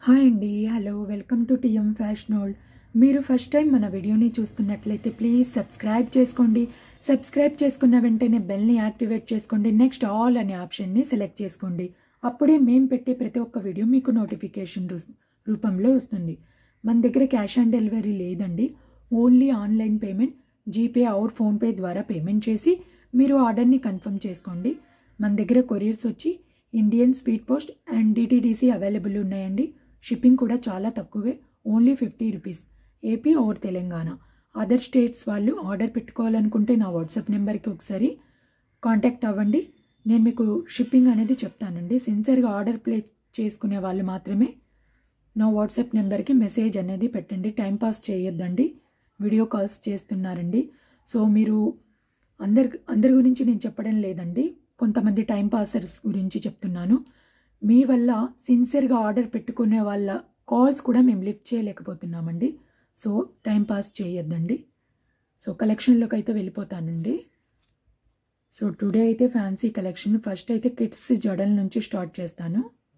hi అండి hello welcome to TM fashion world మీరు first time మన వీడియోని చూస్తున్నట్లయితే ప్లీజ్ సబ్స్క్రైబ్ చేసుకోండి సబ్స్క్రైబ్ చేసుకున్న వెంటనే బెల్ని యాక్టివేట్ చేసుకోండి నెక్స్ట్ ఆల్ అనే ఆప్షన్ని సెలెక్ట్ చేసుకోండి అప్పుడే మేము పెట్టే ప్రతి ఒక్క వీడియో మీకు నోటిఫికేషన్ రూ- రూపంలో వస్తుంది మన దగ్గర క్యాష్ ఆన్ డెలివరీ లేదండి only online payment GPay or PhonePe ద్వారా పేమెంట్ చేసి మీరు ఆర్డర్ని కన్ఫర్మ్ చేసుకోండి మన దగ్గర కొరియర్స్ వచ్చి Indian speed post and DTDC available ఉన్నాయండి షిప్పింగ్ కూడా చాలా తక్కువే only fifty rupees AP or Telangana other states వాళ్ళు ఆర్డర్ పెట్టుకోవాలనుకుంటే నా వాట్సాప్ నెంబర్కి ఒకసారి కాంటాక్ట్ అవ్వండి నేను మీకు షిప్పింగ్ అనేది చెప్తానండి సిన్సియర్గా ఆర్డర్ ప్లేస్ చేసుకునే వాళ్ళు మాత్రమే నా వాట్సాప్ నెంబర్కి మెసేజ్ అనేది పెట్టండి టైం పాస్ చేయొద్దండి వీడియో కాల్స్ చేస్తున్నారండి సో మీరు అందరి అందరి గురించి నేను చెప్పడం లేదండి కొంతమంది టైం పాసర్స్ గురించి చెప్తున్నాను మీ వల్ల సిన్సియర్గా ఆర్డర్ పెట్టుకునే వాళ్ళ కాల్స్ కూడా మేము లిఫ్ట్ చేయలేకపోతున్నామండి సో టైం పాస్ చేయొద్దండి సో కలెక్షన్లోకి అయితే వెళ్ళిపోతానండి సో టుడే అయితే ఫ్యాన్సీ కలెక్షన్ ఫస్ట్ అయితే కిడ్స్ జడల నుంచి స్టార్ట్ చేస్తాను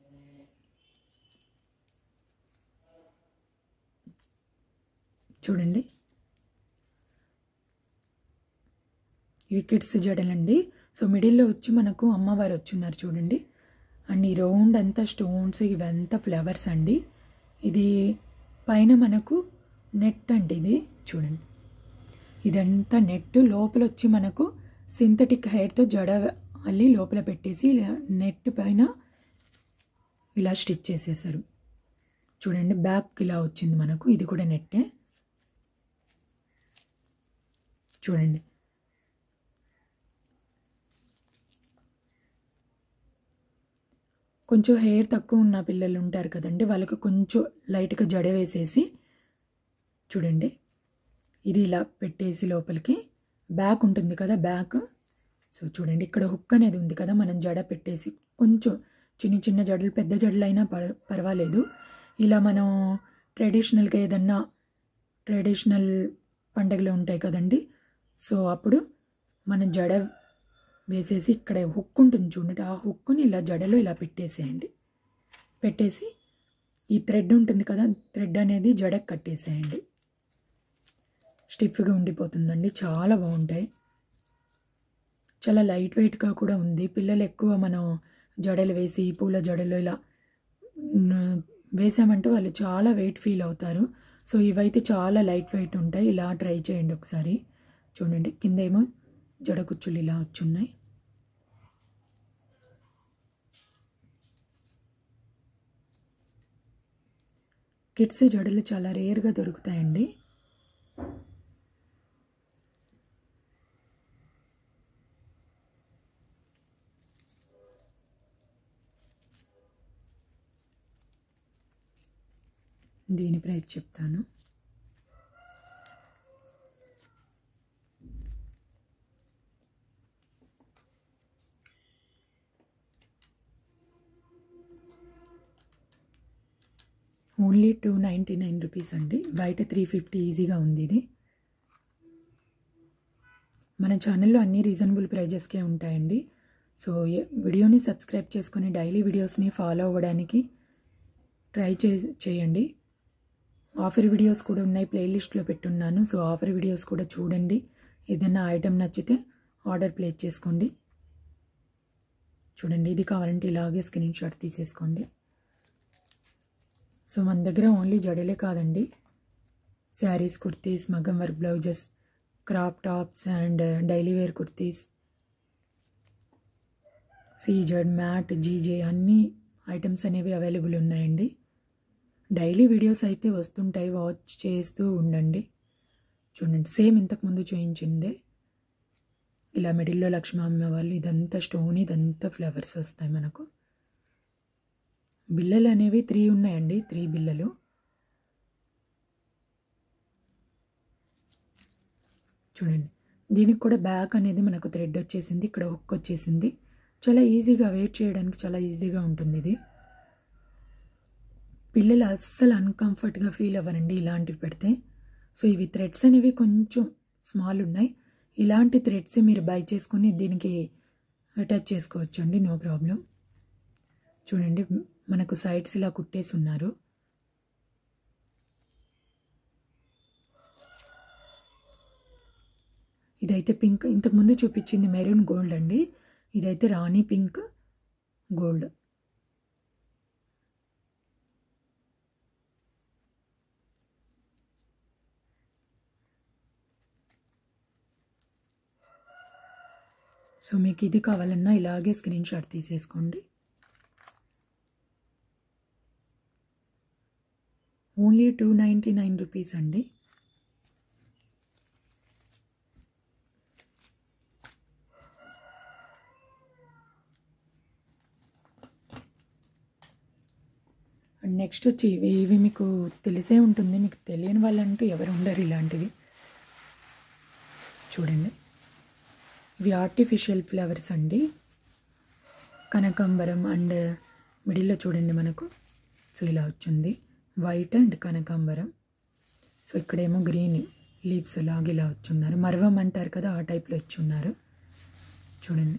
చూడండి ఇవి కిడ్స్ జడలండి సో మిడిల్లో వచ్చి మనకు అమ్మవారు వచ్చున్నారు చూడండి అండ్ ఈ రౌండ్ అంతా స్టోన్స్ ఇవంతా ఫ్లవర్స్ అండి ఇది పైన మనకు నెట్ అండి ఇది చూడండి ఇదంతా నెట్ లోపల వచ్చి మనకు సింథటిక్ హెయిర్తో జడ అల్లి లోపల పెట్టేసి ఇలా నెట్ పైన ఇలా స్టిచ్ చేసేసారు చూడండి బ్యాక్ ఇలా వచ్చింది మనకు ఇది కూడా నెట్టే చూడండి కొంచెం హెయిర్ తక్కువ ఉన్న పిల్లలు ఉంటారు కదండి వాళ్ళకి కొంచెం లైట్గా జడ వేసేసి చూడండి ఇది ఇలా పెట్టేసి లోపలికి బ్యాక్ ఉంటుంది కదా బ్యాక్ సో చూడండి ఇక్కడ హుక్ అనేది ఉంది కదా మనం జడ పెట్టేసి కొంచెం చిన్న చిన్న జడలు పెద్ద జడలు అయినా పర్ పర్వాలేదు ఇలా మనం ట్రెడిషనల్గా ఏదన్నా ట్రెడిషనల్ పండుగలు ఉంటాయి కదండి సో అప్పుడు మనం జడ వేసేసి ఇక్కడ హుక్ ఉంటుంది చూడండి ఆ హుక్ని ఇలా జడలో ఇలా పెట్టేసేయండి పెట్టేసి ఈ థ్రెడ్ ఉంటుంది కదా థ్రెడ్ అనేది జడకు కట్టేసేయండి స్టిఫ్గా ఉండిపోతుందండి చాలా బాగుంటాయి చాలా లైట్ వెయిట్గా కూడా ఉంది పిల్లలు ఎక్కువ మనం జడలు వేసి పూల జడలు ఇలా మ్, వేసామంటే వాళ్ళు చాలా వెయిట్ ఫీల్ అవుతారు సో ఇవైతే చాలా లైట్ వెయిట్ ఉంటాయి ఇలా ట్రై చేయండి ఒకసారి చూడండి కింద ఏమో జడ కుచ్చులు ఇలా వచ్చున్నాయి కిడ్స్ జడలు చాలా రేర్గా దొరుకుతాయండి దీని ప్రైస్ చెప్తాను only two ninety nine rupees అండి బయట త్రీ ఫిఫ్టీ ఈజీగా ఉంది ఇది మన ఛానల్లో అన్ని రీజనబుల్ ప్రైజెస్కే ఉంటాయండి సో ఏ- వీడియోని సబ్స్క్రైబ్ చేసుకొని డైలీ వీడియోస్ని ఫాలో అవ్వడానికి ట్రై చే చేయండి ఆఫర్ వీడియోస్ కూడా ఉన్నాయి ప్లేలిస్ట్లో పెట్టున్నాను సో ఆఫర్ వీడియోస్ కూడా చూడండి ఏదైనా ఐటెం నచ్చితే ఆర్డర్ ప్లేస్ చేసుకోండి చూడండి ఇది కావాలంటే ఇలాగే స్క్రీన్ షాట్ తీసేసుకోండి సో మన దగ్గర ఓన్లీ జడలే కాదండి saris kurtis maggam work blouses crop tops and daily wear kurtis CZ matte GJ అన్ని ఐటమ్స్ అనేవి అవైలబుల్ ఉన్నాయండి డైలీ వీడియోస్ అయితే వస్తుంటాయి వాచ్ చేస్తూ ఉండండి చూడండి సేమ్ ఇంతకుముందు చేయించిందే ఇలా మిడిల్లో లక్ష్మీ అమ్మ వాళ్ళు ఇదంతా స్టోన్ ఇదంతా ఫ్లవర్స్ వస్తాయి మనకు బిల్లలు అనేవి త్రీ ఉన్నాయండి త్రీ బిల్లలు చూడండి దీనికి కూడా బ్యాక్ అనేది మనకు థ్రెడ్ వచ్చేసింది ఇక్కడ హుక్ వచ్చేసింది చాలా ఈజీగా వెయిట్ చేయడానికి చాలా ఈజీగా ఉంటుంది ఇది పిల్లలు అస్సలు అన్కంఫర్ట్గా ఫీల్ అవ్వరండి ఇలాంటివి పెడితే సో ఇవి థ్రెడ్స్ అనేవి కొంచెం స్మాల్ ఉన్నాయి ఇలాంటి థ్రెడ్స్ మీరు బై చేసుకొని దీనికి అటాచ్ చేసుకోవచ్చు అండి నో ప్రాబ్లం చూడండి మనకు సైడ్స్ ఇలా కుట్టేసి ఉన్నారు ఇదైతే పింక్ ఇంతకుముందు చూపించింది మెరూన్ గోల్డ్ అండి ఇదైతే రాణి పింక్ గోల్డ్ సో మీకు ఇది కావాలన్నా ఇలాగే స్క్రీన్ షాట్ తీసేసుకోండి only two ninety nine rupees అండి అండ్ నెక్స్ట్ వచ్చి ఇవి ఇవి మీకు తెలిసే ఉంటుంది మీకు తెలియని వాళ్ళంటూ ఎవరు ఉండరు ఇలాంటివి చూడండి ఇవి ఆర్టిఫిషియల్ ఫ్లవర్స్ అండి కనకాంబరం అండ్ మిడిల్లో చూడండి మనకు సో ఇలా వచ్చింది వైట్ అండ్ కనకాంబరం సో ఇక్కడేమో గ్రీన్ లీవ్స్ లాగా ఇలా వచ్చున్నారు మరవం అంటారు కదా ఆ టైప్లో వచ్చి ఉన్నారు చూడండి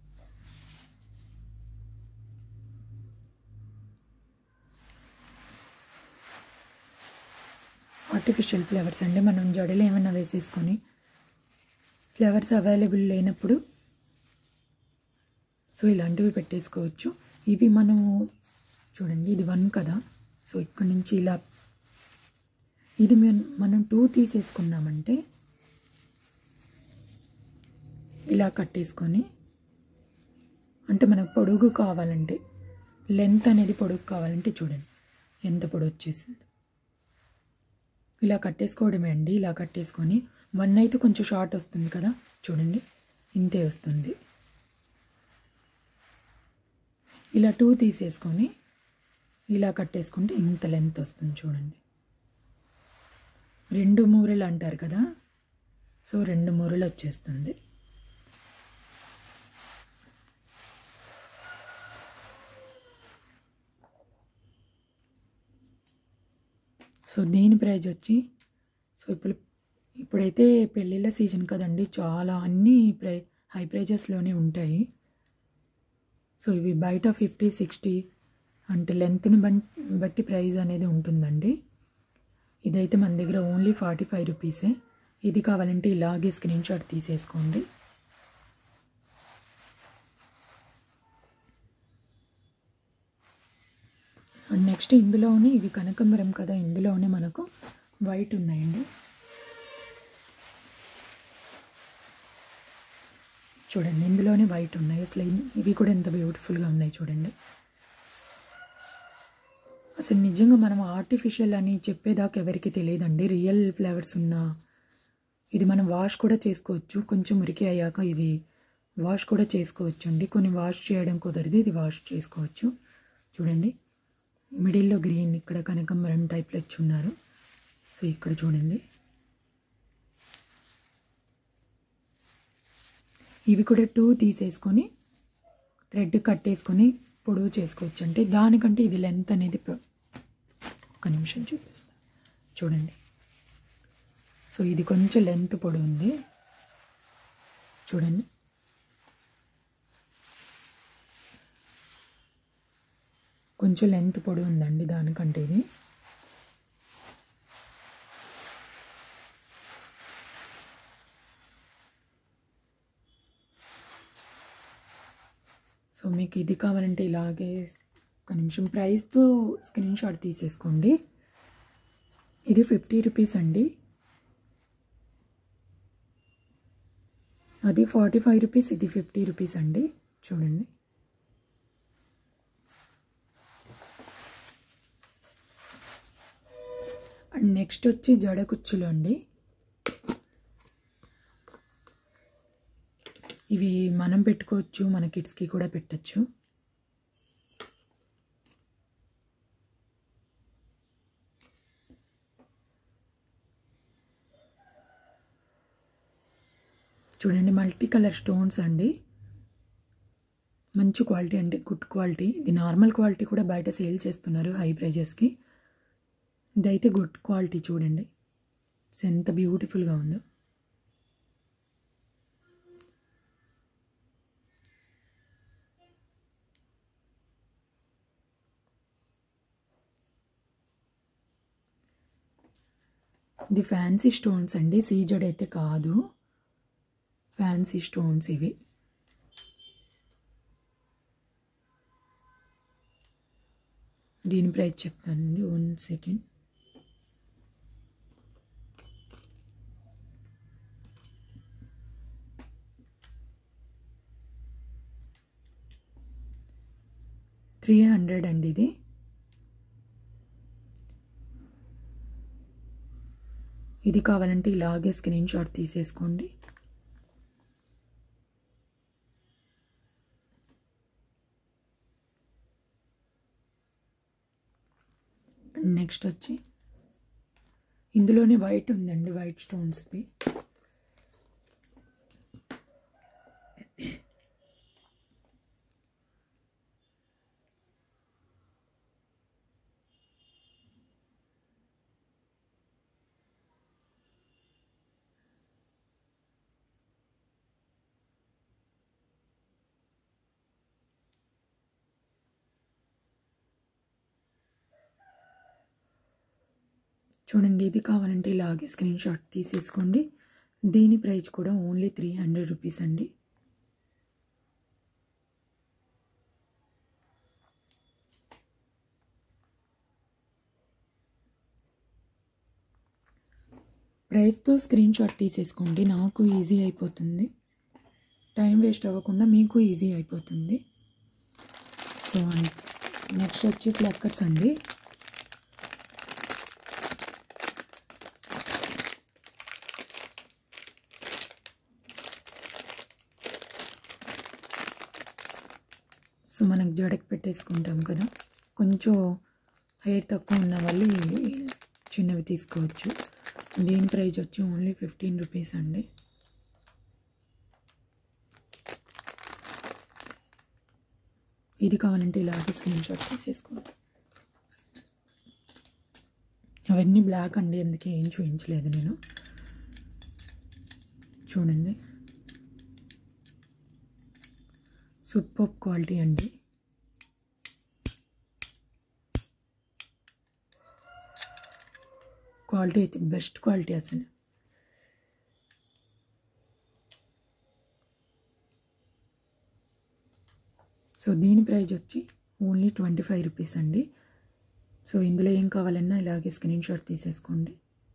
ఆర్టిఫిషియల్ ఫ్లవర్స్ అండి మనం జడలు ఏమైనా వేసేసుకొని ఫ్లవర్స్ అవైలబుల్ లేనప్పుడు సో ఇలాంటివి పెట్టేసుకోవచ్చు ఇవి మనము చూడండి ఇది వన్ కదా సో ఇక్కడ నుంచి ఇలా ఇది మన- మనం టూ తీసేసుకున్నామంటే ఇలా కట్టేసుకొని అంటే మనకు పొడుగు కావాలంటే లెంత్ అనేది పొడుగు కావాలంటే చూడండి ఎంత పొడుగు వచ్చేసింది ఇలా కట్టేసుకోవడమే అండి ఇలా కట్టేసుకొని వన్ అయితే కొంచెం షార్ట్ వస్తుంది కదా చూడండి ఇంతే వస్తుంది ఇలా టూ తీసేసుకొని ఇలా కట్టేసుకుంటే ఇంత లెంత్ వస్తుంది చూడండి రెండు మూరలు అంటారు కదా సో రెండు మూరలు వచ్చేస్తుంది సో దీని ప్రైజ్ వచ్చి సో ఇప్పుడు ఇప్పుడైతే పెళ్ళిళ్ళ సీజన్ కదండి చాలా అన్ని ప్రై హై ప్రైజెస్లోనే ఉంటాయి సో ఇవి బయట ఫిఫ్టీ సిక్స్టీ అంటే లెంత్ని బట్టి ప్రైస్ అనేది ఉంటుందండి ఇదైతే మన దగ్గర ఓన్లీ ఫార్టీ ఫైవ్ రూపీసే ఇది కావాలంటే ఇలాగే స్క్రీన్ షాట్ తీసేసుకోండి అండ్ నెక్స్ట్ ఇందులోనే ఇవి కనకంబరం కదా ఇందులోనే మనకు వైట్ ఉన్నాయండి చూడండి ఇందులోనే వైట్ ఉన్నాయి అసలు ఇన్- ఇవి కూడా ఎంత బ్యూటిఫుల్గా ఉన్నాయి చూడండి అసలు నిజంగా మనం ఆర్టిఫిషియల్ అని చెప్పేదాకా ఎవరికి తెలియదండి రియల్ ఫ్లేవర్స్ ఉన్న ఇది మనం వాష్ కూడా చేసుకోవచ్చు కొంచెం మురికి అయ్యాక ఇది వాష్ కూడా చేసుకోవచ్చు అండి కొన్ని వాష్ చేయడం కుదరదు ఇది వాష్ చేసుకోవచ్చు చూడండి మిడిల్లో గ్రీన్ ఇక్కడ కనకంబరం టైప్లో వచ్చి ఉన్నారు సో ఇక్కడ చూడండి ఇవి కూడా టూ తీసేసుకొని థ్రెడ్ కట్టేసుకొని పొడవు చేసుకోవచ్చు అంటే దానికంటే ఇది లెంత్ అనేది పొ- ఒక నిమిషం చూపిస్తా చూడండి సో ఇది కొంచెం లెంత్ పొడవు ఉంది చూడండి కొంచెం లెంత్ పొడవు ఉందండి దానికంటే ఇది సో మీకు ఇది కావాలంటే ఇలాగే ఒక నిమిషం ప్రైస్తో స్క్రీన్ షాట్ తీసేసుకోండి ఇది ఫిఫ్టీ రూపీస్ అండి అది ఫార్టీ ఫైవ్ రూపీస్ ఇది ఫిఫ్టీ రూపీస్ అండి చూడండి అండ్ నెక్స్ట్ వచ్చి జడ కుచ్చులు అండి ఇవి మనం పెట్టుకోవచ్చు మన కిడ్స్కి కూడా పెట్టచ్చు చూడండి మల్టీ కలర్ స్టోన్స్ అండి మంచి క్వాలిటీ అండి గుడ్ క్వాలిటీ ఇది నార్మల్ క్వాలిటీ కూడా బయట సేల్ చేస్తున్నారు హై ప్రైజెస్కి ఇదైతే గుడ్ క్వాలిటీ చూడండి సో ఎంత బ్యూటిఫుల్గా ఉందో ఇది ఫ్యాన్సీ స్టోన్స్ అండి సీజడ్ అయితే కాదు ఫ్యాన్సీ స్టోన్స్ ఇవి దీని ప్రైస్ చెప్తానండి వన్ సెకండ్ త్రీ హండ్రెడ్ అండి ఇది ఇది కావాలంటే ఇలాగే స్క్రీన్ షాట్ తీసేసుకోండి నెక్స్ట్ వచ్చి ఇందులోనే వైట్ ఉందండి వైట్ స్టోన్స్ది చూడండి ఇది కావాలంటే ఇలాగే స్క్రీన్ షాట్ తీసేసుకోండి దీని ప్రైస్ కూడా ఓన్లీ త్రీ హండ్రెడ్ రూపీస్ అండి ప్రైస్తో స్క్రీన్ షాట్ తీసేసుకోండి నాకు ఈజీ అయిపోతుంది టైం వేస్ట్ అవ్వకుండా మీకు ఈజీ అయిపోతుంది సో నెక్స్ట్ వచ్చి ఫ్లక్కర్స్ అండి సో మనకు జడకి పెట్టేసుకుంటాం కదా కొంచెం హెయిర్ తక్కువ ఉన్న వాళ్ళు ఇవి చిన్నవి తీసుకోవచ్చు దీని ప్రైస్ వచ్చి ఓన్లీ ఫిఫ్టీన్ రూపీస్ అండి ఇది కావాలంటే ఇలాగే స్క్రీన్ షాట్ తీసేసుకోండి అవన్నీ బ్లాక్ అండి అందుకే ఏం చూపించలేదు నేను చూడండి సూపర్ క్వాలిటీ అండి క్వాలిటీ అయితే బెస్ట్ క్వాలిటీ అసలు సో దీని ప్రైస్ వచ్చి ఓన్లీ ట్వంటీ ఫైవ్ రూపీస్ అండి సో ఇందులో ఏం కావాలన్నా ఇలాగే స్క్రీన్ షాట్ తీసేసుకోండి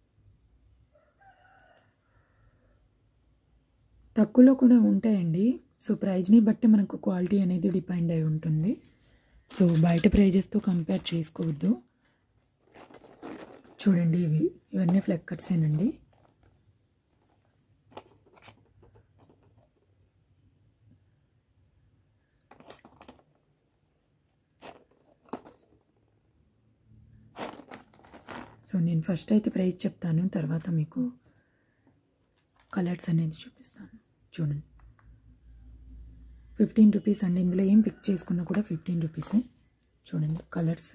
తక్కువలో కూడా ఉంటాయండి సో ప్రైజ్ని బట్టి మనకు క్వాలిటీ అనేది డిపెండ్ అయి ఉంటుంది సో బయట ప్రైజెస్తో కంపేర్ చేసుకోవద్దు చూడండి ఇవి ఇవన్నీ ఫ్లెక్కర్సేనండి సో నేను ఫస్ట్ అయితే ప్రైస్ చెప్తాను తర్వాత మీకు కలర్స్ అనేది చూపిస్తాను చూడండి ఫిఫ్టీన్ రూపీస్ అండి ఇందులో ఏం పిక్ చేసుకున్నా కూడా ఫిఫ్టీన్ రూపీసే చూడండి colours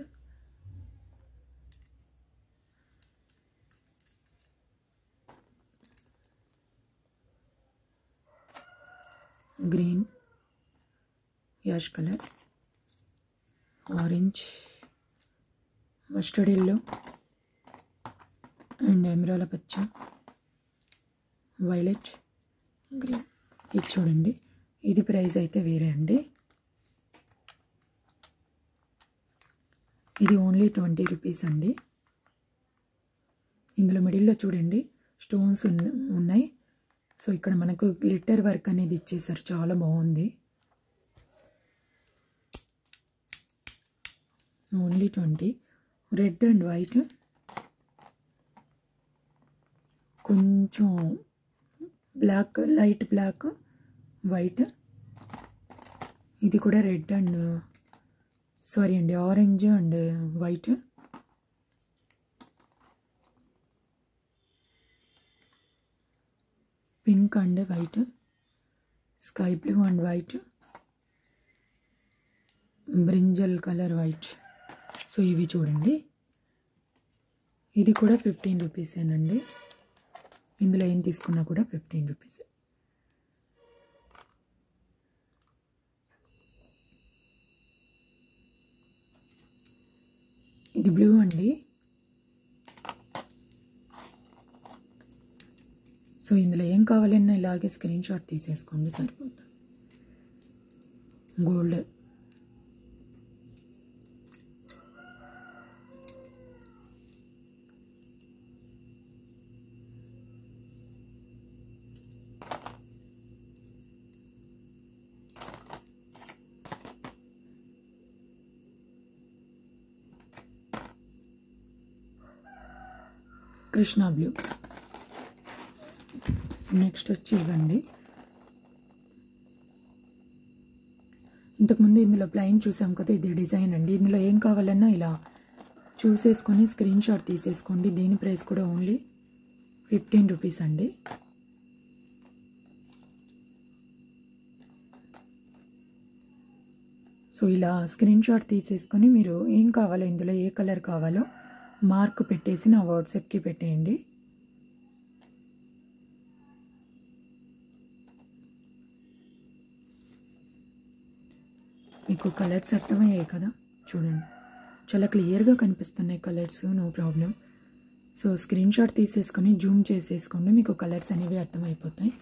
green ash colour orange mustard yellow and emerald పచ్చ వైలెట్ గ్రీన్ ఇది చూడండి ఇది ప్రైస్ అయితే వేరే అండి ఇది ఓన్లీ ట్వంటీ రూపీస్ అండి ఇందులో మిడిల్లో చూడండి స్టోన్స్ ఉన్నాయి సో ఇక్కడ మనకు గ్లిట్టర్ వర్క్ అనేది ఇచ్చేసారు చాలా బాగుంది only twenty red and white కొంచెం బ్లాక్ లైట్ బ్లాక్ వైట్ ఇది కూడా రెడ్ అండ్ సారీ అండి orange and white pink and white sky blue and white brinjal colour white so ఇవి చూడండి ఇది కూడా ఫిఫ్టీన్ రూపీసేనండి ఇందులో ఏం తీసుకున్నా కూడా ఫిఫ్టీన్ రూపీస్ ఇది బ్లూ అండి సో ఇందులో ఏం కావాలన్నా ఇలాగే స్క్రీన్ షాట్ తీసేసుకోండి సరిపోతుంది గోల్డ్ కృష్ణా బ్లూ నెక్స్ట్ వచ్చి ఇవ్వండి ఇంతకుముందు ఇందులో ప్లైన్ చూసాం కదా ఇది డిజైన్ అండి ఇందులో ఏం కావాలన్నా ఇలా చూసేసుకొని స్క్రీన్ షాట్ తీసేసుకోండి దీని ప్రైస్ కూడా ఓన్లీ ఫిఫ్టీన్ రూపీస్ అండి సో ఇలా స్క్రీన్ షాట్ తీసేసుకొని మీరు ఏం కావాలో ఇందులో ఏ కలర్ కావాలో మార్క్ పెట్టేసి నా వాట్సాప్కి పెట్టేయండి మీకు కలర్స్ అర్థమయ్యాయి కదా చూడండి చాలా క్లియర్గా కనిపిస్తున్నాయి colours no problem so screenshot తీసేసుకొని జూమ్ చేసేసుకోండి మీకు కలర్స్ అనేవి అర్థమైపోతాయి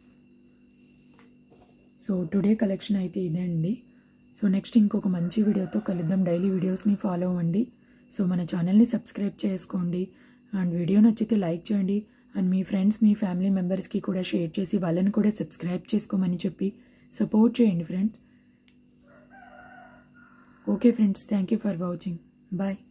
సో టుడే కలెక్షన్ అయితే ఇదే అండి సో నెక్స్ట్ ఇంకొక మంచి వీడియోతో కలుద్దాం డైలీ వీడియోస్ని ఫాలో అవ్వండి సో మన ఛానల్ని సబ్స్క్రైబ్ చేసుకోండి అండ్ వీడియో నచ్చితే లైక్ చేయండి అండ్ మీ ఫ్రెండ్స్ మీ ఫ్యామిలీ మెంబర్స్కి కూడా షేర్ చేసి వాళ్ళని కూడా సబ్స్క్రైబ్ చేసుకోమని చెప్పి సపోర్ట్ చేయండి friends okay friends thank you for watching bye